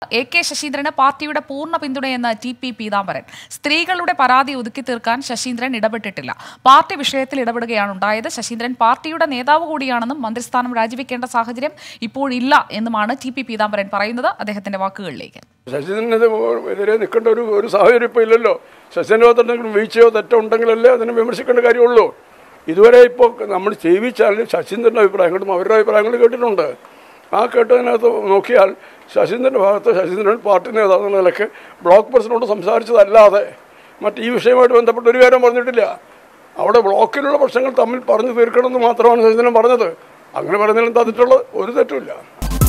A K ശശീന്ദ്രന് പാർട്ടിയുടെ പൂർണ്ണ പിന്തുണയെന്ന് T P Peethambaran സ്ത്രീകളുടെ പരാതി ഒതുക്കി തീർക്കാൻ ശശീന്ദ്രൻ ഇടപെട്ടിട്ടില്ല പാർട്ടി വിഷയത്തിൽ ഇടപെടുകയാണ് ഉണ്ടായത് ശശീന്ദ്രൻ പാർട്ടിയുടെ നേതാവ് കൂടിയാണെന്നും മന്ത്രിസ്ഥാനം രാജിവെക്കേണ്ട സാഹചര്യം ഇപ്പോഴില്ല എന്നുമാണ് ടി പി പീതാംബരൻ പറയുന്നത് അദ്ദേഹത്തിന്റെ വാക്കുകളിലേക്ക് ശശീന്ദ്രനെതിരെ നിൽക്കേണ്ട ഒരു ഒരു സാഹചര്യം ഇപ്പോൾ ഇല്ലല്ലോ ശശീന്ദ്രൻ്റെ ഭാഗത്ത് എന്തെങ്കിലും വീഴ്ചയോ തെറ്റോ ഉണ്ടെങ്കിലല്ലേ അതിനെ വിമർശിക്കേണ്ട കാര്യമുള്ളൂ ഇതുവരെ ഇപ്പോൾ നമ്മൾ ജീവിച്ചാൽ ശശീന്ദ്രൻ്റെ അഭിപ്രായങ്ങളും അവരുടെ അഭിപ്രായങ്ങളും കേട്ടിട്ടുണ്ട് ആ കേട്ടതിനകത്ത് നോക്കിയാൽ ശശീന്ദ്രൻ്റെ ഭാഗത്ത് ശശീന്ദ്രൻ പാർട്ടി നേതാവ് എന്ന നിലയ്ക്ക് ബ്ലോക്ക് പ്രസിഡന്റോട് സംസാരിച്ചതല്ലാതെ മറ്റ് ഈ വിഷയമായിട്ട് ബന്ധപ്പെട്ട് ഒരു കാര്യം പറഞ്ഞിട്ടില്ല അവിടെ ബ്ലോക്കിലുള്ള പ്രശ്നങ്ങൾ തമ്മിൽ പറഞ്ഞു തീർക്കണമെന്ന് മാത്രമാണ് ശശീന്ദ്രൻ പറഞ്ഞത് അങ്ങനെ പറഞ്ഞതിലും തന്നിട്ടുള്ള ഒരു തെറ്റുമില്ല